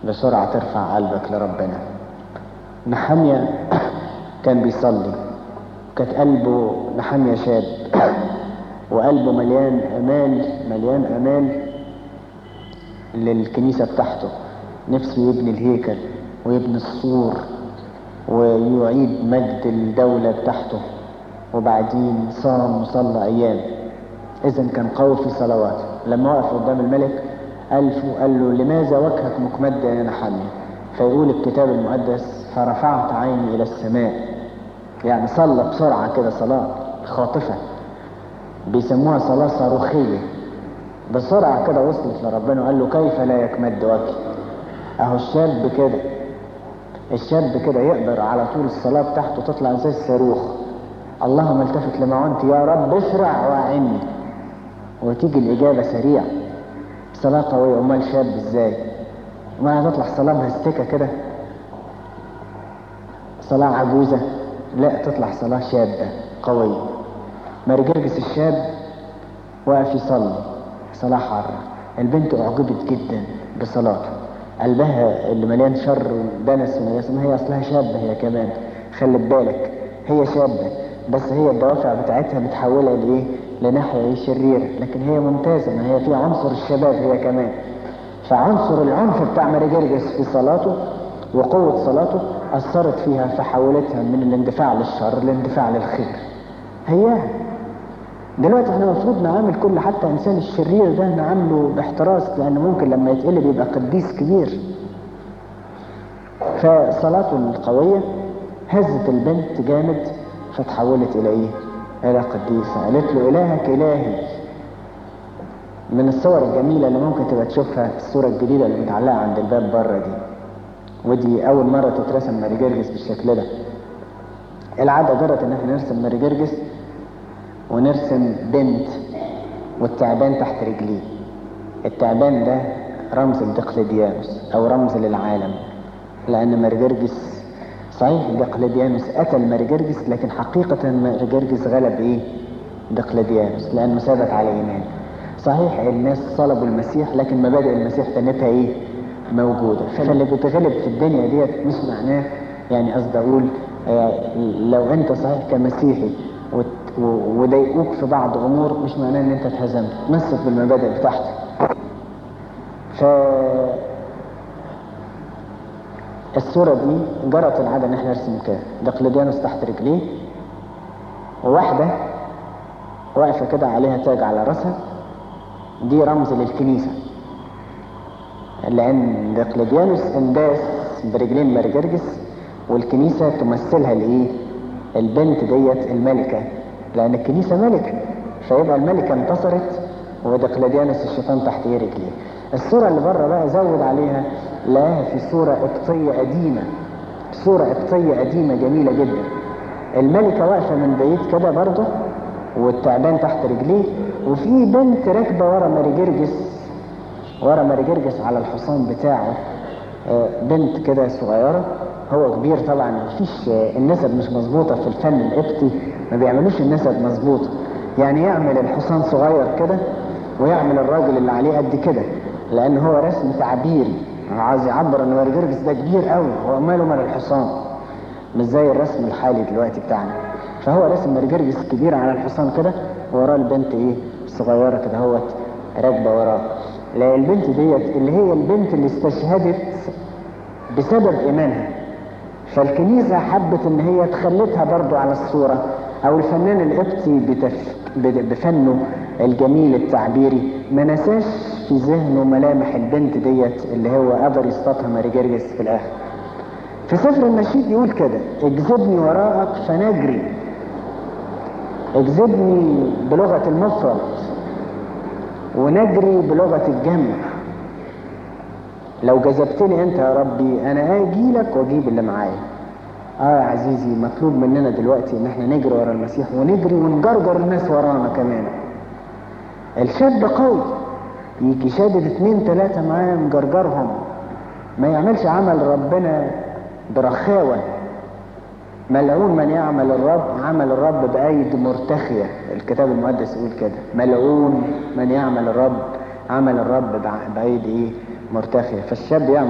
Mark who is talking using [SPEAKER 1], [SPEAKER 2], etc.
[SPEAKER 1] بسرعة ترفع قلبك لربنا نحمية كان بيصلي كانت قلبه نحمية شاب وقلبه مليان أمال مليان أمال للكنيسة بتاعته نفسه يبني الهيكل ويبني السور ويعيد مجد الدولة بتاعته وبعدين صام وصلى أيام إذا كان قوي في صلواته لما وقف قدام الملك ألف قال له لماذا وجهك مكمد يا نحمية فيقول الكتاب المقدس فرفعت عيني إلى السماء يعني صلى بسرعة كده صلاة خاطفة بيسموها صلاة صاروخية بسرعة كده وصلت لربنا وقال له كيف لا يكمد وجهي اهو الشاب كده الشاب كده يقدر على طول الصلاة بتاعته تطلع زي الصاروخ اللهم التفت لمعونتي يا رب اسرع واعني وتيجي الإجابة سريع صلاة قوية أمال شاب ازاي ما هتطلع صلاة مهستكة كده صلاة عجوزة لا تطلع صلاة شابة قوية مرجرجس الشاب واقف يصلي صلاة حارة البنت أعجبت جدا بصلاته قلبها اللي مليان شر ودنس ونجاسة ما هي أصلها شابة هي كمان خلي بالك هي شابة بس هي الدوافع بتاعتها متحولة لإيه؟ لناحية شريرة لكن هي ممتازة ما هي في عنصر الشباب هي كمان فعنصر العنف بتاع ماري في صلاته وقوة صلاته أثرت فيها فحولتها من الاندفاع للشر للاندفاع للخير هياها دلوقتي احنا المفروض نعامل كل حتى انسان الشرير ده نعامله باحتراس لان ممكن لما يتقلب يبقى قديس كبير فصلاته القوية هزت البنت جامد فتحولت الى ايه الى قديسة قالت له الهك الهي من الصور الجميلة اللي ممكن تبقى تشوفها الصورة الجديدة اللي متعلقة عند الباب بره دي ودي اول مرة تترسم ماري جرجس بالشكل ده العادة جرت ان احنا نرسم ماري جرجس ونرسم بنت والتعبان تحت رجليه التعبان ده رمز لدقلديانوس او رمز للعالم لان مرجرجس صحيح دقلديانوس قتل مرجرجس لكن حقيقة مرجرجس غلب ايه دقلديانوس لانه ثبت على ايمان صحيح الناس صلبوا المسيح لكن مبادئ المسيح تنتها ايه موجودة فاللي بيتغلب في الدنيا ديت مش معناه يعني قصدي اقول آه لو انت صحيح كمسيحي وضايقوك في بعض امور مش معناه ان انت اتهزمت تمسك بالمبادئ بتاعتك ف الصورة دي جرت العادة ان احنا نرسم كده دقلديانوس تحت رجليه وواحدة واقفة كده عليها تاج على راسها دي رمز للكنيسة لان دقلديانوس انداس برجلين مرجرجس والكنيسة تمثلها الايه البنت ديت الملكة لأن الكنيسة ملكة فيبقى الملكة انتصرت ودقلديانوس الشيطان تحت ايه رجليه الصورة اللي بره بقى زود عليها لقاها في صورة قبطية قديمة صورة قبطية قديمة جميلة جدا الملكة واقفة من بعيد كده برضه والتعبان تحت رجليه وفي بنت راكبة ورا ماري جرجس ورا ماري جرجس على الحصان بتاعه بنت كده صغيرة هو كبير طبعا مفيش النسب مش مظبوطة في الفن القبطي ما بيعملوش النسب مظبوطة يعني يعمل الحصان صغير كده ويعمل الراجل اللي عليه قد كده لان هو رسم تعبيري عايز يعبر ان مارجرجس ده كبير قوي هو ماله مال الحصان مش زي الرسم الحالي دلوقتي بتاعنا فهو رسم مارجرجس كبير على الحصان كده وراه البنت ايه صغيره كده اهوت راكبه وراه لا البنت ديت اللي هي البنت اللي استشهدت بسبب ايمانها فالكنيسة حبت ان هي تخلتها برضو على الصورة او الفنان القبطي بتف... بفنه الجميل التعبيري ما نساش في ذهنه ملامح البنت ديت اللي هو قدر يصطادها ماري جرجس في الاخر في سفر النشيد يقول كده اجذبني وراءك فنجري اجذبني بلغة المفرد ونجري بلغة الجمع لو جذبتني انت يا ربي انا اجي لك واجيب اللي معايا اه يا عزيزي مطلوب مننا دلوقتي ان احنا نجري ورا المسيح ونجري ونجرجر الناس ورانا كمان الشاب قوي يجي شادد اتنين تلاتة معاه مجرجرهم ما يعملش عمل ربنا برخاوة ملعون من يعمل الرب عمل الرب بأيد مرتخية الكتاب المقدس يقول كده ملعون من يعمل الرب عمل الرب بأيد ايه مرتخية فالشاب يعمل